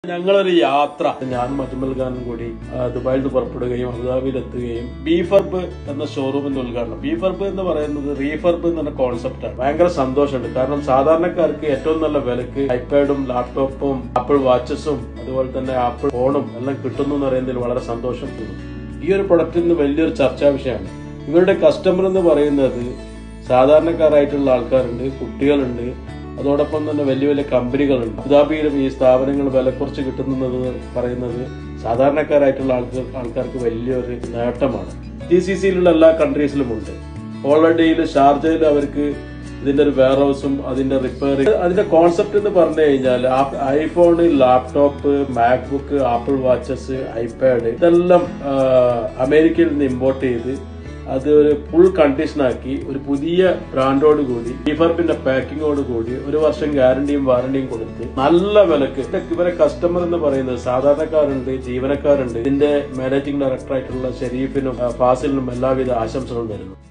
ഞങ്ങളൊരു യാത്ര ഞാനും അജ്മൽ ഖാനും കൂടി ആ, ദുബായിൽ നിന്ന് പുറപ്പെടുകയും അബുദാബിയിൽ എത്തുകയും ബീഫർബ് എന്ന ഷോറൂമിന്റെ ഉദ്ഘാടനം ബീഫർബ് എന്ന് പറയുന്നത് റീഫർബ് എന്ന കോൺസെപ്റ്റാണ് ഭയങ്കര സന്തോഷമുണ്ട് കാരണം സാധാരണക്കാർക്ക് ഏറ്റവും നല്ല വിലക്ക് ഐപാഡും ലാപ്ടോപ്പും ആപ്പിൾ വാച്ചസും അതുപോലെ തന്നെ ആപ്പിൾ ഫോണും എല്ലാം കിട്ടുന്നു എന്ന് പറയുന്നതിൽ വളരെ സന്തോഷം തോന്നുന്നു ഈ ഒരു പ്രൊഡക്റ്റിൽ നിന്ന് വലിയൊരു ചർച്ചാ വിഷയമാണ് ഇവരുടെ കസ്റ്റമർ എന്ന് പറയുന്നത് സാധാരണക്കാരായിട്ടുള്ള ആൾക്കാരുണ്ട് കുട്ടികളുണ്ട് അതോടൊപ്പം തന്നെ വലിയ വലിയ കമ്പനികളുണ്ട് അബുദാബിയിലും ഈ സ്ഥാപനങ്ങൾ വില കുറച്ച് കിട്ടുന്നത് പറയുന്നത് സാധാരണക്കാരായിട്ടുള്ള ആൾക്കാർ ആൾക്കാർക്ക് വലിയൊരു നേട്ടമാണ് ജി സി സിയിലുള്ള എല്ലാ കൺട്രീസിലും ഉണ്ട് ഓൾറെഡിയിൽ ഷാർജയിൽ അവർക്ക് ഇതിന്റെ ഒരു വെയർ ഹൗസും അതിന്റെ റിപ്പയർ അതിന്റെ കോൺസെപ്റ്റ് എന്ന് പറഞ്ഞു കഴിഞ്ഞാൽ iPhone laptop MacBook Apple watches iPad ഇതെല്ലാം ആ, അമേരിക്കയിൽ നിന്ന് ഇമ്പോർട്ട് ചെയ്ത് അത് ഒരു ഫുൾ കണ്ടീഷനാക്കി ഒരു പുതിയ ബ്രാൻഡോട് കൂടി റീഫർബിന്റെ പാക്കിങ്ങോട് കൂടി ഒരു വർഷം ഗ്യാരണ്ടിയും വാറണ്ടിയും കൊടുത്ത് നല്ല വിലക്ക് ഇതൊക്കെ ഇവരെ കസ്റ്റമർ എന്ന് പറയുന്നത് സാധാരണക്കാരുണ്ട് ജീവനക്കാരുണ്ട് ഇതിന്റെ മാനേജിംഗ് ഡയറക്ടർ ആയിട്ടുള്ള ഷെരീഫിനും ആ, ഫാസിലിനും എല്ലാവിധ ആശംസകളും തരുന്നു